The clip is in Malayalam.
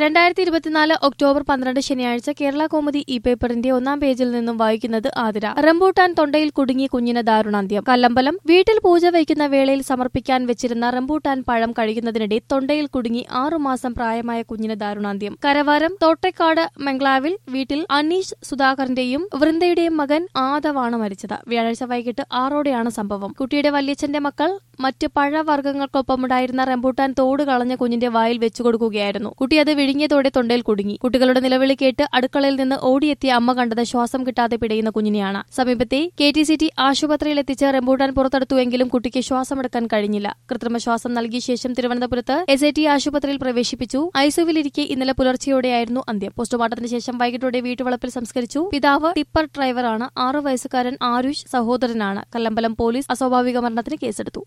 രണ്ടായിരത്തി ഇരുപത്തിനാല് ഒക്ടോബർ പന്ത്രണ്ട് ശനിയാഴ്ച കേരള കോമഡി ഇ പേപ്പറിന്റെ ഒന്നാം പേജിൽ നിന്നും വായിക്കുന്നത് ആതിര റംബൂട്ടാൻ തൊണ്ടയിൽ കുടുങ്ങി കുഞ്ഞിന് ദാരുണാന്ത്യം കല്ലമ്പലം വീട്ടിൽ പൂജ വയ്ക്കുന്ന വേളയിൽ സമർപ്പിക്കാൻ വെച്ചിരുന്ന റംബൂട്ടാൻ പഴം കഴിക്കുന്നതിനിടെ തൊണ്ടയിൽ കുടുങ്ങി ആറുമാസം പ്രായമായ കുഞ്ഞിന് ദാരുണാന്ത്യം കരവാരം തോട്ടേക്കാട് മംഗ്ലാവിൽ വീട്ടിൽ അനീഷ് സുധാകരന്റെയും വൃന്ദയുടെയും മകൻ ആദവാണ് മരിച്ചത് വ്യാഴാഴ്ച വൈകിട്ട് ആറോടെയാണ് സംഭവം കുട്ടിയുടെ വല്യച്ഛന്റെ മക്കൾ മറ്റ് പഴവർഗ്ഗങ്ങൾക്കൊപ്പമുണ്ടായിരുന്ന റംബൂട്ടാൻ തോട് കളഞ്ഞ കുഞ്ഞിന്റെ വായിൽ വെച്ചു കൊടുക്കുകയായിരുന്നു കുട്ടി അത് വിഴുങ്ങിയതോടെ തൊണ്ടയിൽ കുടുങ്ങി കുട്ടികളുടെ നിലവിളി കേട്ട് അടുക്കളയിൽ നിന്ന് ഓടിയെത്തിയ അമ്മ കണ്ടത് ശ്വാസം കിട്ടാതെ പിടയുന്ന കുഞ്ഞിനെയാണ് സമീപത്തെ കെ ടി സി ടി ആശുപത്രിയിൽ എത്തിച്ച് റംബൂട്ടാൻ പുറത്തെടുത്തുവെങ്കിലും കുട്ടിക്ക് ശ്വാസമെടുക്കാൻ കഴിഞ്ഞില്ല കൃത്രിമ ശ്വാസം നൽകിയ ശേഷം തിരുവനന്തപുരത്ത് എസ് ഐ ടി ആശുപത്രിയിൽ പ്രവേശിപ്പിച്ചു ഐസുവിലിരിക്കെ ഇന്നലെ പുലർച്ചെയോടെയായിരുന്നു അന്ത്യം പോസ്റ്റ്മോർട്ടത്തിന് ശേഷം വൈകിട്ടോടെ വീട്ടുവളപ്പിൽ സംസ്കരിച്ചു പിതാവ് ടിപ്പർ ഡ്രൈവറാണ് ആറു വയസ്സുകാരൻ ആരുഷ് സഹോദരനാണ് കല്ലമ്പലം പോലീസ് അസ്വാഭാവിക മരണത്തിന് കേസെടുത്തു